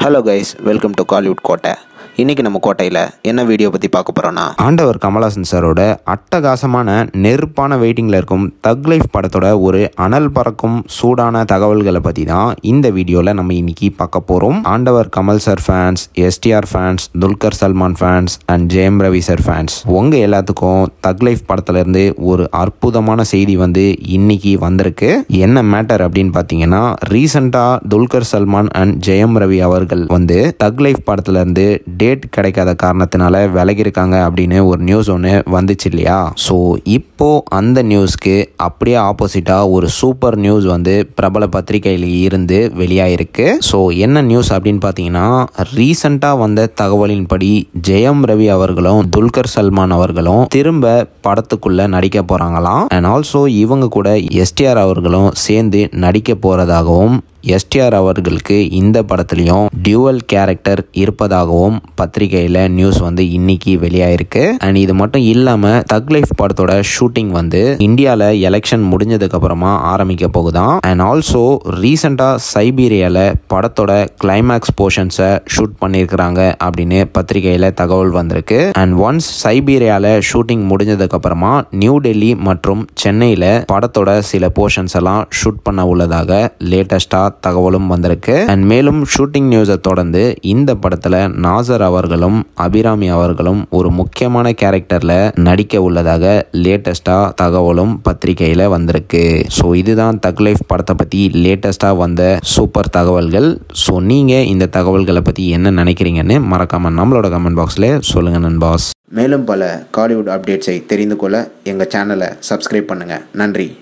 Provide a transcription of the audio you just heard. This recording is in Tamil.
hello guys welcome to Kollywood Kottai இன்றைக்கி நம்ம கோட்டையில் என்ன வீடியோ பற்றி பார்க்க போகிறோன்னா ஆண்டவர் கமலஹாசன் சாரோட அட்டகாசமான நெருப்பான வெயிட்டிங்கில் இருக்கும் தக் லைஃப் படத்தோட ஒரு அனல் பறக்கும் சூடான தகவல்களை பற்றி தான் இந்த வீடியோவில் நம்ம இன்னைக்கு பார்க்க போகிறோம் ஆண்டவர் Kamal sir fans STR fans Dulquer Salmaan fans and Jayam Ravi sir fans உங்கள் எல்லாத்துக்கும் தக் லைஃப் படத்துலேருந்து ஒரு அற்புதமான செய்தி வந்து இன்னைக்கு வந்திருக்கு என்ன மேட்டர் அப்படின்னு பார்த்தீங்கன்னா ரீசெண்டாக துல்கர் சல்மான் அண்ட் ஜெயம் ரவி அவர்கள் வந்து தக் லைஃப் படத்துலேருந்து டேட் கிடைக்காத காரணத்தினால விலகியிருக்காங்க அப்படின்னு ஒரு நியூஸ் ஒன்று வந்துச்சு இல்லையா ஸோ இப்போ அந்த நியூஸ்க்கு அப்படியே ஆப்போசிட்டாக ஒரு சூப்பர் நியூஸ் வந்து பிரபல பத்திரிகையில் இருந்து வெளியாயிருக்கு ஸோ என்ன நியூஸ் அப்படின்னு பார்த்தீங்கன்னா ரீசண்டாக வந்த தகவலின்படி ஜெயம் ரவி அவர்களும் துல்கர் சல்மான் அவர்களும் திரும்ப படத்துக்குள்ள நடிக்க போகிறாங்களாம் அண்ட் ஆல்சோ இவங்க கூட எஸ்டிஆர் அவர்களும் சேர்ந்து நடிக்க போகிறதாகவும் எஸ்டிஆர் அவர்களுக்கு இந்த படத்துலையும் டியூவல் கேரக்டர் இருப்பதாகவும் பத்திரிகையில் நியூஸ் வந்து இன்னைக்கு வெளியாயிருக்கு அண்ட் இது மட்டும் இல்லாமல் தக் லைஃப் படத்தோட ஷூட்டிங் வந்து இந்தியாவில் எலெக்ஷன் முடிஞ்சதுக்கு அப்புறமா ஆரம்பிக்க போகுதாம் அண்ட் ஆல்சோ ரீசெண்டாக சைபீரியாவில் படத்தோட கிளைமேக்ஸ் போர்ஷன்ஸை ஷூட் பண்ணியிருக்கிறாங்க அப்படின்னு பத்திரிகையில் தகவல் வந்திருக்கு அண்ட் ஒன்ஸ் சைபீரியாவில் ஷூட்டிங் முடிஞ்சதுக்கு அப்புறமா நியூ டெல்லி மற்றும் சென்னையில் படத்தோட சில போர்ஷன்ஸ் எல்லாம் ஷூட் பண்ண உள்ளதாக லேட்டஸ்டாக தகவலும் வந்திருக்கு அண்ட் மேலும் ஷூட்டிங் நியூஸை தொடர்ந்து இந்த படத்தில் நாசர் அவர்களும் அபிராமி அவர்களும் ஒரு முக்கியமான கேரக்டரில் நடிக்க உள்ளதாக லேட்டஸ்டாக தகவலும் பத்திரிகையில் வந்திருக்கு ஸோ இதுதான் தக் லைஃப் படத்தை பற்றி லேட்டஸ்டாக வந்த சூப்பர் தகவல்கள் ஸோ நீங்கள் இந்த தகவல்களை பற்றி என்ன நினைக்கிறீங்கன்னு மறக்காமல் நம்மளோட கமெண்ட் பாக்ஸில் சொல்லுங்கள் நண்பாஸ் மேலும் பல காலிவுட் அப்டேட்ஸை தெரிந்து கொள்ள எங்கள் சேனலை சப்ஸ்கிரைப் பண்ணுங்கள் நன்றி